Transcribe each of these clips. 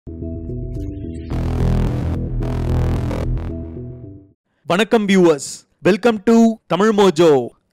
வணக்கம் viewers welcome to Tamil Mojo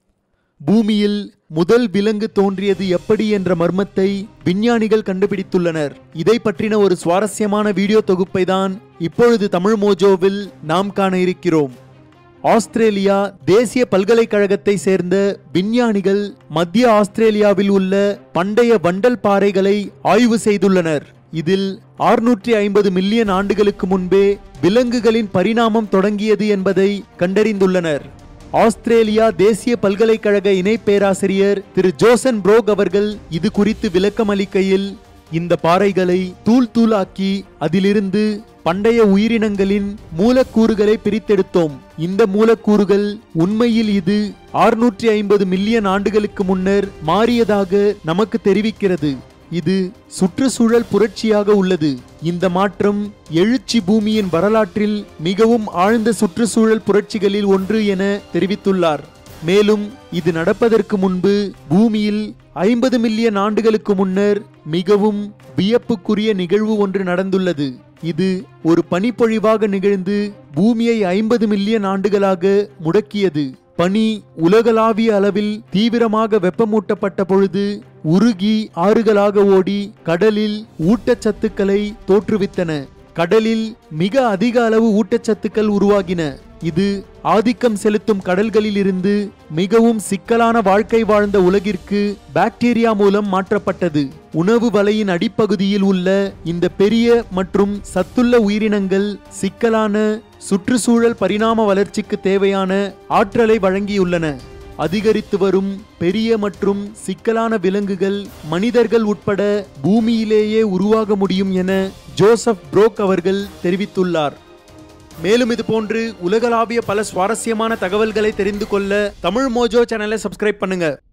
பூமியில் முதல் விலங்கு தோன்றியது எப்படி என்ற மர்மத்தை விஞ்ஞானிகள் கண்டுபிடித்துள்ளனர் இதை பற்றின ஒரு சுவாரஸ்யமான வீடியோ தொகுப்பை தான் இப்பொழுது தமிழ் மோஜோவில் நாம் காண இருக்கிறோம் ஆஸ்திரேலியா தேசிய பல்கலைக்கழகத்தை சேர்ந்த விஞ்ஞானிகள் மத்திய ஆஸ்திரேலியாவில் உள்ள பண்டைய வண்டல் பாறைகளை ஆய்வு செய்துள்ளனர் இதில் 650 ஐம்பது மில்லியன் ஆண்டுகளுக்கு முன்பே விலங்குகளின் பரிணாமம் தொடங்கியது என்பதை கண்டறிந்துள்ளனர் ஆஸ்திரேலியா தேசிய பல்கலைக்கழக இணை பேராசிரியர் திரு ஜோசன் புரோக் அவர்கள் இது குறித்து விளக்கமளிக்கையில் இந்த பாறைகளை தூள் தூளாக்கி அதிலிருந்து பண்டைய உயிரினங்களின் மூலக்கூறுகளை பிரித்தெடுத்தோம் இந்த மூலக்கூறுகள் உண்மையில் இது 650 ஐம்பது மில்லியன் ஆண்டுகளுக்கு முன்னர் மாறியதாக நமக்கு தெரிவிக்கிறது இது சுற்றுச்சூழல் புரட்சியாக உள்ளது இந்த மாற்றம் எழுச்சி பூமியின் வரலாற்றில் மிகவும் ஆழ்ந்த சுற்றுச்சூழல் புரட்சிகளில் ஒன்று என தெரிவித்துள்ளார் மேலும் இது நடப்பதற்கு முன்பு பூமியில் ஐம்பது மில்லியன் ஆண்டுகளுக்கு முன்னர் மிகவும் வியப்புக்குரிய நிகழ்வு ஒன்று நடந்துள்ளது இது ஒரு பனிப்பொழிவாக நிகழ்ந்து பூமியை ஐம்பது மில்லியன் ஆண்டுகளாக முடக்கியது பனி உலகளாவிய அளவில் தீவிரமாக வெப்பமூட்டப்பட்ட பொழுது உருகி ஆறுகளாக ஓடி கடலில் ஊட்டச்சத்துக்களை தோற்றுவித்தன கடலில் மிக அதிக அளவு ஊட்டச்சத்துக்கள் உருவாகின இது ஆதிக்கம் செலுத்தும் கடல்களில் இருந்து மிகவும் சிக்கலான வாழ்க்கை வாழ்ந்த உலகிற்கு பாக்டீரியா மூலம் மாற்றப்பட்டது உணவு வலையின் அடிப்பகுதியில் உள்ள இந்த பெரிய மற்றும் சத்துள்ள உயிரினங்கள் சிக்கலான சுற்றுச்சூழல் பரிணாம வளர்ச்சிக்கு தேவையான ஆற்றலை வழங்கியுள்ளன அதிகரித்து வரும் பெரிய மற்றும் சிக்கலான விலங்குகள் மனிதர்கள் உட்பட பூமியிலேயே உருவாக முடியும் என ஜோசப் புரோக் அவர்கள் தெரிவித்துள்ளார் மேலும் இது போன்று உலகளாவிய பல சுவாரஸ்யமான தகவல்களை தெரிந்து கொள்ள தமிழ் மோஜோ சேனலை சப்ஸ்கிரைப் பண்ணுங்க